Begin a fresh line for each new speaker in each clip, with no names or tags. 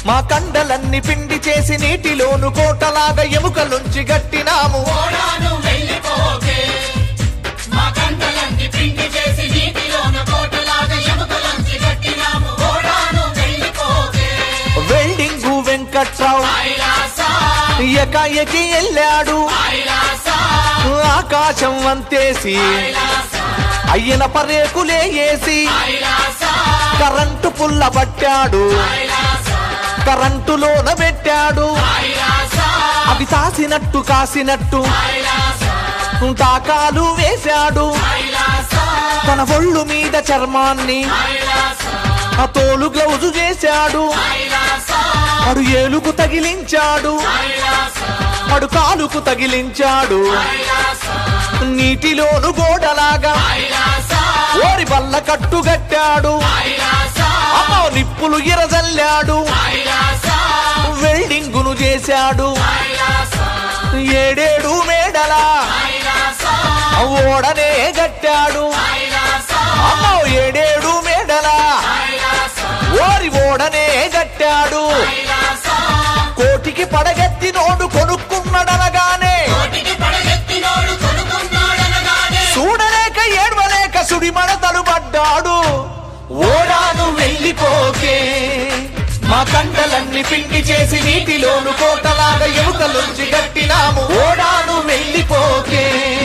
మా కండలన్ని పిండి చేసి నీటిలోను కోటలాగా ఎముకలుంచి గట్టినాము
ఓడాను వెళ్ళిపోకే మా కంటలన్నీ పిండి చేసి నీటిలోన కోటలాగా ఎముకలంచి కట్టినాము ఓడాను వెళ్ళిపోకే
వెల్డింగు వెంకట్రావు
కైలాసా
ఎకాయకి వెళ్ళాడు
కైలాసా
ఆకాశం వంతేసి
కైలాసా
అయ్యన పరేకులే వేసి
కైలాసా
కరెంటు పుల్ల పట్టాడు
కైలాసా
కరెంటులోన పెట్టాడు
కైలాసా
అవి తాసినట్టు కాసినట్టు
కైలాసా
తాకాలు వేశాడు
కైలాసా
తన ఒళ్ళు మీద చర్మాన్ని
కైలాసా
ఆ తోలు గ్లౌజు చేశాడు
కైలాసా
అడు ఏలుకు తగిలించాడు
కైలాసా
అడు కాలుకు తగిలించాడు
కైలాసా
నీటిలోను గోడలాగా
కైలాసా
ఓరి బల్ల కట్టుగట్టాడు
కైలాసా
అమ్మో నిప్పులు ఇరజల్లాడు
కైలాసా
వెల్డింగును చేశాడు
కైలాసా
ఏడేడు మేడలా
కైలాసా
ఓడనే గట్టాడు
కైలాసా
అమ్మో ఏడేడు మేడలా
కైలాసా
ఓరి ఓడనే గట్టాడు
కైలాసా
కోటికి పడగెత్తి నోడు కొనుక్కున్నాడనగానే
కోటికి పడగెత్తినోడు కొనుక్కున్నాడనగానే
చూడలేక ఏడవలేక సుడి మడతలు పడ్డాడు ఓడాను వెళ్ళిపోకే మా కంటలన్నీ పిండి చేసి నీటిలోను కోటలాగా ఎముకలుంచి గట్టినాము ఓడాను వెళ్ళిపోకే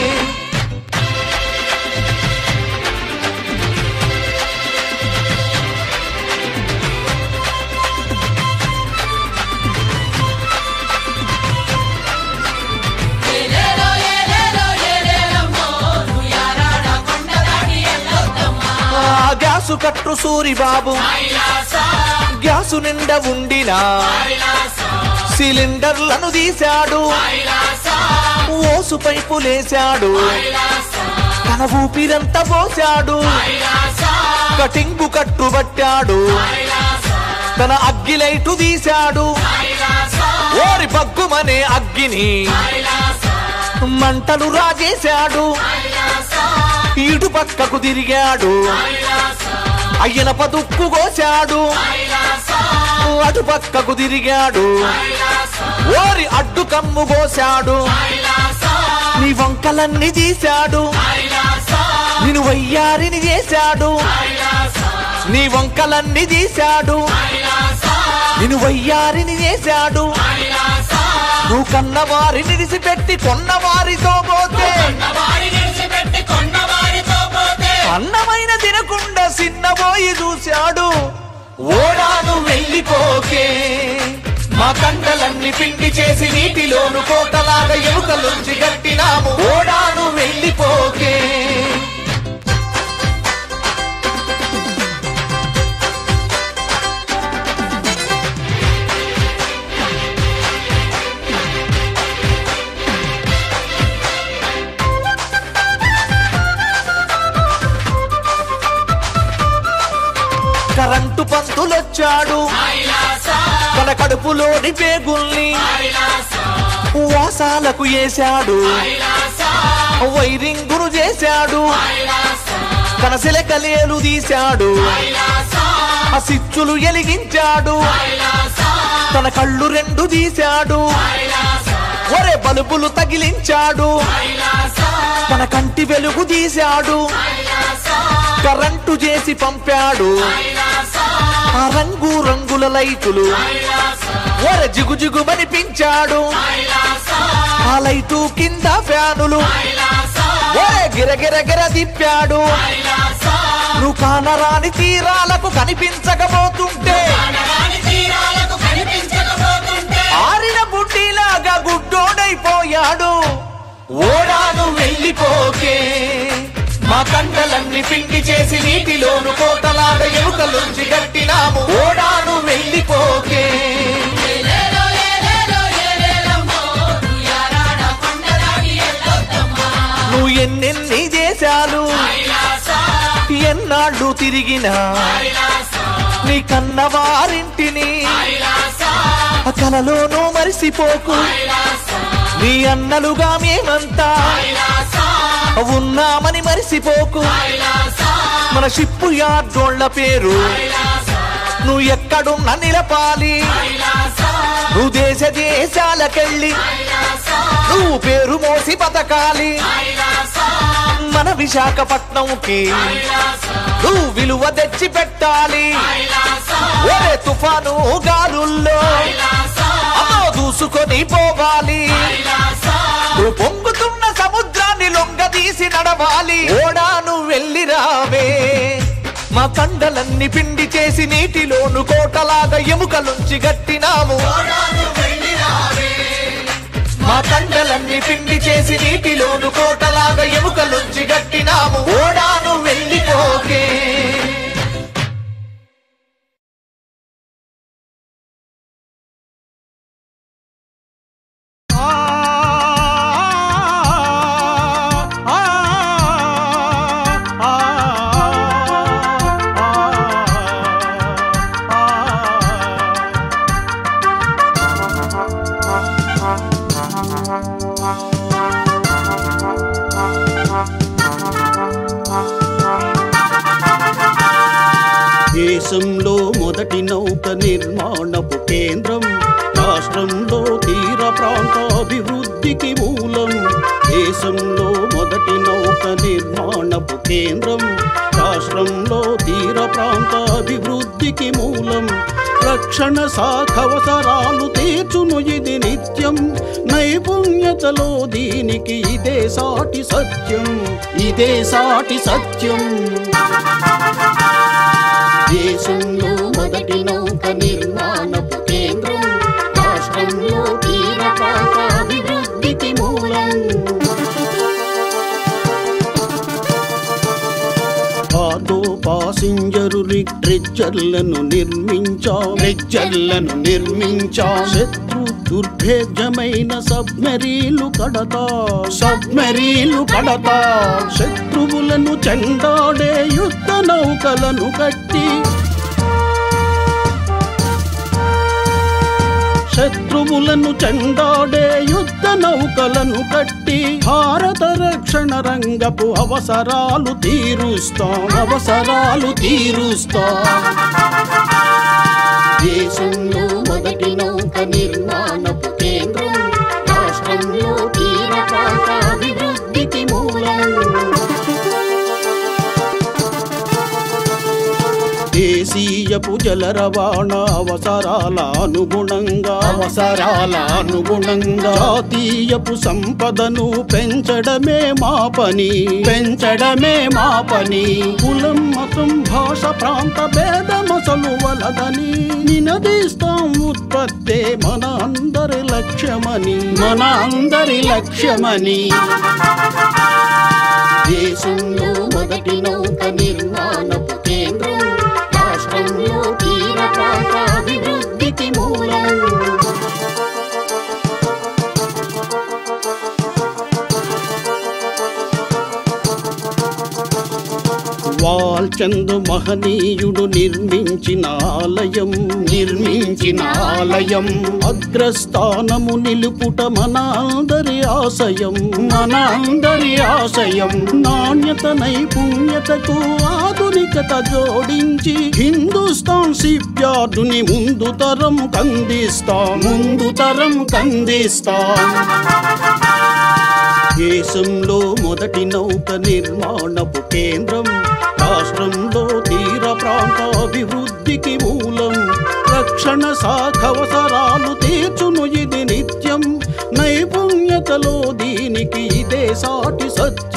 ఏలేలో ఏలేలో ఏలేలమ్మో నుయారాడ కొండ దాటి ఎల్లొద్దమ్మా
ఆ గ్యాసు కట్టు సూరిబాబు
కైలాసా
గ్యాసు నిండా ఉండినా
కైలాసా
సిలిండర్లను తీశాడు
కైలాసా
ఓసు పైపులేశాడు
కైలాసా
తన ఊపిరంతా పోశాడు
కైలాసా
కటింగు కట్టుబట్టాడు
కైలాసా
తన అగ్గిలైటు తీశాడు
కైలాసా
ఓరి బగ్గుమనే అగ్గిని
కైలాసా
మంటలు రాజేశాడు
కైలాసా
ఇటు పక్కకు తిరిగాడు
కైలాసా
అయ్యన పదుక్కు కోశాడు
కైలాసా
అటు పక్కకు తిరిగాడు
కైలాసా
ఓరి అడ్డు కమ్ము కోశాడు
కైలాసా
నీ వంకలన్నీ తీశాడు
కైలాసా
నిన్ను వయ్యారిని చేశాడు
కైలాసా
నీ వంకలన్నీ తీశాడు
కైలాసా
నిన్ను వయ్యారిని చేశాడు
కైలాసా
నువ్వు కన్నవారిని విడిచిపెట్టి కొన్నవారితో పోతే
వారి విడిచిపెట్టి కొన్నవారితో పోతే
అన్నమైన తినకుండా సిన్నబోయి చూశాడు ఓడాను వెళ్ళిపోకే మా కండలన్నీ పిండి చేసి నీటిలోను కోటలాగా ఎముకలుంచి గట్టినాము ఓడాను వెళ్ళిపోకే కరెంటు పంతులొచ్చాడు
కైలాసా
తన కడుపులోని పేగుల్ని
కైలాసా
వాసాలకు వేశాడు
కైలాసా
వైరింగును చేశాడు
కైలాసా
తన సిలకలేలు తీశాడు
కైలాసా
ఆ సిచ్చులు ఎలిగించాడు
కైలాసా
తన కళ్ళు రెండు తీశాడు
కైలాసా
ఒరే బలుబులు తగిలించాడు
కైలాసా
తన కంటి వెలుగు తీశాడు
కైలాసా
కరెంటు చేసి పంపాడు
కైలాసా
ఆ రంగు రంగుల లైటులు
కైలాసా
ఒరే జిగు జిగుమనిపించాడు
కైలాసా
ఆ లైటు కింద ఫ్యానులు
కైలాసా
ఒరే గిరగిర గిర తిప్పాడు
కైలాసా
నువ్వు కానరాని తీరాలకు కనిపించకపోతుంటే
అనగాని తీరాలకు కనిపించకపోతుంటే
ఆరిన బుడ్డిలాగా గుడ్డోడైపోయాడు ఓడాను వెళ్ళిపోకే మా కండలన్నీ పిండి చేసి నీటిలోను కోటలాగా ఎముకలుంచి గట్టినాము ఓడాను వెళ్ళిపోకే
ఏలేలో ఏలేలో ఏలేలమ్మో నుయారాడ కొండ దాటి ఎల్లొద్దమ్మా
నువ్వు ఎన్నెన్ని దేశాలు
కైలాసా
ఎన్నాళ్ళు తిరిగినా
కైలాసా
నీ కన్నవారింటిని
కైలాసా
ఆ కలలోనూ మరిసిపోకు
కైలాసా
నీ అన్నలుగా మేమంతా
కైలాసా
ఉన్నామని మరిసిపోకు
కైలాసా
మన షిప్పు యార్డోళ్ల పేరు
కైలాసా
నువ్వు ఎక్కడున్నా నిలపాలి
కైలాసా
దేశ దేశాలకెళ్ళి
కైలాసం
నువ్వు పేరు మోసి బతకాలి
కైలాసం
మన విశాఖపట్నంకి
కైలాసం
నువ్వు విలువ తెచ్చి పెట్టాలి
కైలాసం
ఒరే తుఫాను గాలుల్లో
కైలాసం
అమ్మో దూసుకొని పోవాలి
కైలాసం
నువ్వు పొంగుతున్న సముద్రాన్ని లొంగదీసి నడవాలి ఓడాను వెళ్ళి రావే మా కండలన్నీ పిండి చేసి నీటిలోను కోటలాగా ఎముకలుంచి గట్టినాము
ఓడాను వెళ్ళి రావే
మా కండలన్నీ పిండి చేసి నీటిలోను కోటలాగా ఎముకలుంచి గట్టినాము ఓడాను వెళ్ళిపోకే
దేశంలో మొదటి నౌక నిర్మాణపు కేంద్రం రాష్ట్రంలో తీర ప్రాంత అభివృద్ధికి మూలం దేశంలో మొదటి నౌక నిర్మాణపు కేంద్రం రాష్ట్రంలో తీర ప్రాంత అభివృద్ధికి మూలం రక్షణ శాఖవసరాలు తీర్చును ఇది నిత్యం నైపుణ్యతలో దీనికి ఇదే సాటి సత్యం ఇదే సాటి సత్యం దేశంలో మొదటి నౌక నిర్మాణపు కేంద్రం రాష్ట్రంలో తీర ప్రాంత అభివృద్ధికి మూలం కార్గో పాసింజరు రిక్ట్రిచ్చర్లను నిర్మించాం రిక్చర్లను నిర్మించాం శత్రు దుర్భేద్యమైన సబ్మెరీలు కడతా సబ్మెరీలు కడతా శత్రువులను చెండాడే యుద్ధ నౌకలను కట్టి శత్రువులను చెండాడే యుద్ధ నౌకలను కట్టి భారత రక్షణ రంగపు అవసరాలు తీరుస్తాం అవసరాలు తీరుస్తాం దేశంలో మొదటి నౌక నిర్మాణపు కేంద్రం రాష్ట్రంలో తీర ప్రాంత అభివృద్ధికి మూలం దేశీయపు జల రవాణా అవసరాల అనుగుణంగా అవసరాల అనుగుణంగా జాతీయపు సంపదను పెంచడమే మా పని పెంచడమే మా పని కులం మతం భాష ప్రాంత భేదమసలు వలదని నినదిస్తాం ఉత్పత్తే మన అందరి లక్ష్యమని మన అందరి లక్ష్యమని దేశంలో మొదటి నౌక నిర్మాణపు కేంద్రం రాష్ట్రంలో తీర ప్రాంత అభివృద్ధికి మూలం వాల్చందు మహనీయుడు నిర్మించిన ఆలయం నిర్మించిన ఆలయం అగ్రస్థానము నిలుపుట మన అందరి ఆశయం మన అందరి ఆశయం నాణ్యత నైపుణ్యతకు ఆధునికత జోడించి హిందుస్థాన్ సిప్యార్డుని ముందు తరం కందిస్తాం ముందు తరం కందిస్తాం దేశంలో మొదటి నౌక నిర్మాణపు కేంద్రం రాష్ట్రంలో తీర ప్రాంత అభివృద్ధికి మూలం రక్షణ శాఖవసరాలు తీర్చును ఇది నిత్యం నైపుణ్యతలో దీనికి ఇదే సాటి సత్యం